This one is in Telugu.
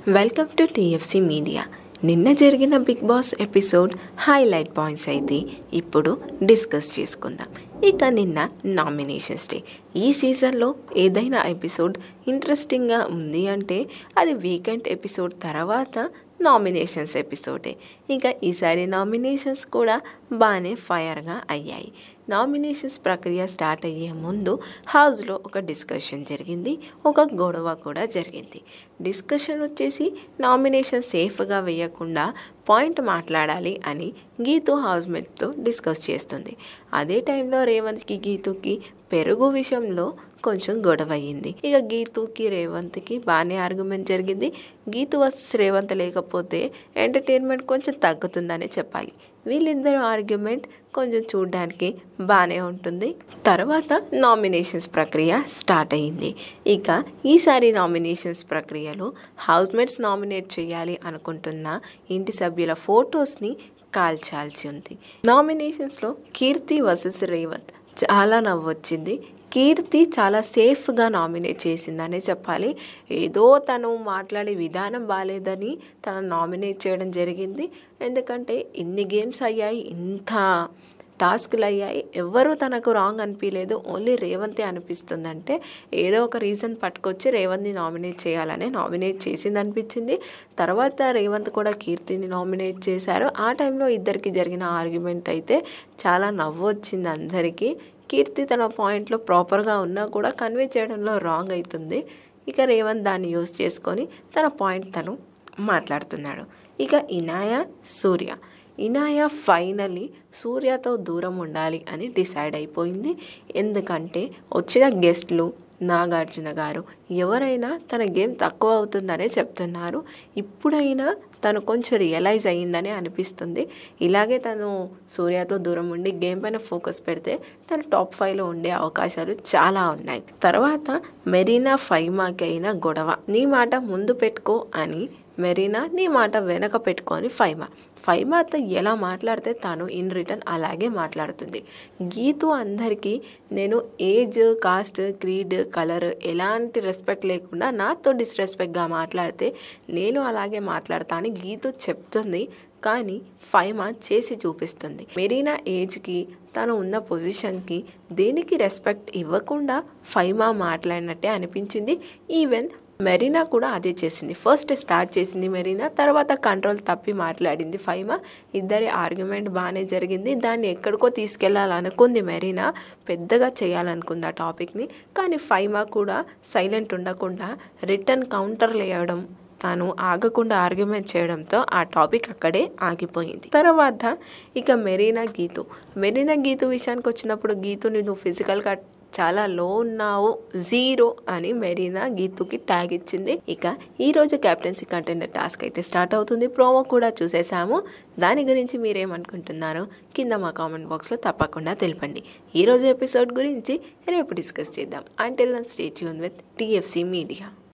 వెల్కమ్ టు టీఎఫ్సీ మీడియా నిన్న జరిగిన Bigg Boss episode highlight points అయితే ఇప్పుడు డిస్కస్ చేసుకుందాం ఇక నిన్న నామినేషన్స్ డే ఈ సీజన్లో ఏదైనా ఎపిసోడ్ ఇంట్రెస్టింగ్గా ఉంది అంటే అది వీకెండ్ ఎపిసోడ్ తర్వాత నామినేషన్స్ ఎపిసోడే ఇంకా ఈసారి నామినేషన్స్ కూడా బాగానే ఫైర్గా అయ్యాయి నామినేషన్స్ ప్రక్రియ స్టార్ట్ అయ్యే ముందు హౌస్లో ఒక డిస్కషన్ జరిగింది ఒక గొడవ కూడా జరిగింది డిస్కషన్ వచ్చేసి నామినేషన్ సేఫ్గా వేయకుండా పాయింట్ మాట్లాడాలి అని గీతు హౌస్మేట్తో డిస్కస్ చేస్తుంది అదే టైంలో రేవంత్కి గీతుకి పెరుగు విషయంలో కొంచెం గొడవ అయ్యింది ఇక గీతుకి రేవంత్కి బాగానే ఆర్గ్యుమెంట్ జరిగింది గీతు వర్సెస్ రేవంత్ లేకపోతే ఎంటర్టైన్మెంట్ కొంచెం తగ్గుతుందనే చెప్పాలి వీళ్ళిద్దరు ఆర్గ్యుమెంట్ కొంచెం చూడడానికి బాగానే ఉంటుంది తర్వాత నామినేషన్స్ ప్రక్రియ స్టార్ట్ అయ్యింది ఇక ఈసారి నామినేషన్స్ ప్రక్రియలో హౌస్మేట్స్ నామినేట్ చేయాలి అనుకుంటున్న ఇంటి సభ్యుల ఫొటోస్ని కాల్చాల్సి ఉంది నామినేషన్స్లో కీర్తి వర్సెస్ రేవంత్ చాలా నవ్వొచ్చింది కీర్తి చాలా సేఫ్గా నామినేట్ చేసిందనే చెప్పాలి ఏదో తను మాట్లాడే విధానం బాగాలేదని తను నామినేట్ చేయడం జరిగింది ఎందుకంటే ఇన్ని గేమ్స్ అయ్యాయి ఇంత టాస్క్లు అయ్యాయి ఎవరు తనకు రాంగ్ అనిపించలేదు ఓన్లీ రేవంతే అనిపిస్తుందంటే ఏదో ఒక రీజన్ పట్టుకొచ్చి రేవంత్ని నామినేట్ చేయాలని నామినేట్ చేసింది అనిపించింది తర్వాత రేవంత్ కూడా కీర్తిని నామినేట్ చేశారు ఆ టైంలో ఇద్దరికి జరిగిన ఆర్గ్యుమెంట్ అయితే చాలా నవ్వు వచ్చింది అందరికీ కీర్తి తన పాయింట్లో ప్రాపర్గా ఉన్నా కూడా కన్వే చేయడంలో రాంగ్ అవుతుంది ఇక రేవంత్ దాన్ని యూజ్ చేసుకొని తన పాయింట్ తను మాట్లాడుతున్నాడు ఇక ఇనాయ సూర్య ఇనాయ ఫైనలీ సూర్యతో దూరం ఉండాలి అని డిసైడ్ అయిపోయింది ఎందుకంటే వచ్చిన గెస్ట్లు నాగార్జున గారు ఎవరైనా తన గేమ్ తక్కువ అవుతుందనే చెప్తున్నారు ఇప్పుడైనా తను కొంచెం రియలైజ్ అయ్యిందని అనిపిస్తుంది ఇలాగే తను సూర్యతో దూరం ఉండి గేమ్ పైన ఫోకస్ పెడితే తను టాప్ ఫైవ్లో ఉండే అవకాశాలు చాలా ఉన్నాయి తర్వాత మెరీనా ఫైమాకి అయిన గొడవ నీ మాట ముందు పెట్టుకో అని మెరీనా నీ మాట వెనక పెట్టుకొని ఫైమా ఫైమాతో ఎలా మాట్లాడితే తను ఇన్ రిటర్న్ అలాగే మాట్లాడుతుంది గీతు అందరికీ నేను ఏజ్ కాస్ట్ క్రీడ్ కలర్ ఎలాంటి రెస్పెక్ట్ లేకుండా నాతో డిస్రెస్పెక్ట్గా మాట్లాడితే నేను అలాగే మాట్లాడతా అని గీతు చెప్తుంది కానీ ఫైమా చేసి చూపిస్తుంది మెరీనా ఏజ్కి తను ఉన్న పొజిషన్కి దేనికి రెస్పెక్ట్ ఇవ్వకుండా ఫైమా మాట్లాడినట్టే అనిపించింది ఈవెన్ మెరీనా కూడా అదే చేసింది ఫస్ట్ స్టార్ట్ చేసింది మెరీనా తర్వాత కంట్రోల్ తప్పి మాట్లాడింది ఫైమా ఇద్దరి ఆర్గ్యుమెంట్ బాగానే జరిగింది దాన్ని ఎక్కడికో తీసుకెళ్లాలనుకుంది మెరీనా పెద్దగా చేయాలనుకుంది ఆ టాపిక్ని కానీ ఫైమా కూడా సైలెంట్ ఉండకుండా రిటర్న్ కౌంటర్లు వేయడం తాను ఆగకుండా ఆర్గ్యుమెంట్ చేయడంతో ఆ టాపిక్ అక్కడే ఆగిపోయింది తర్వాత ఇక మెరీనా గీతు మెరీనా గీతు విషయానికి వచ్చినప్పుడు గీతుని నువ్వు ఫిజికల్గా చాలా లో ఉన్నావు జీరో అని మెరీనా గీతుకి ట్యాగ్ ఇచ్చింది ఇక ఈ రోజు కెప్టెన్సీ కంటెండర్ టాస్క్ అయితే స్టార్ట్ అవుతుంది ప్రోమో కూడా చూసేసాము దాని గురించి మీరేమనుకుంటున్నారో కింద మా కామెంట్ బాక్స్లో తప్పకుండా తెలపండి ఈ రోజు ఎపిసోడ్ గురించి రేపు డిస్కస్ చేద్దాం అంటిల్ స్టేట్ యూన్ విత్ టీఎఫ్సీ మీడియా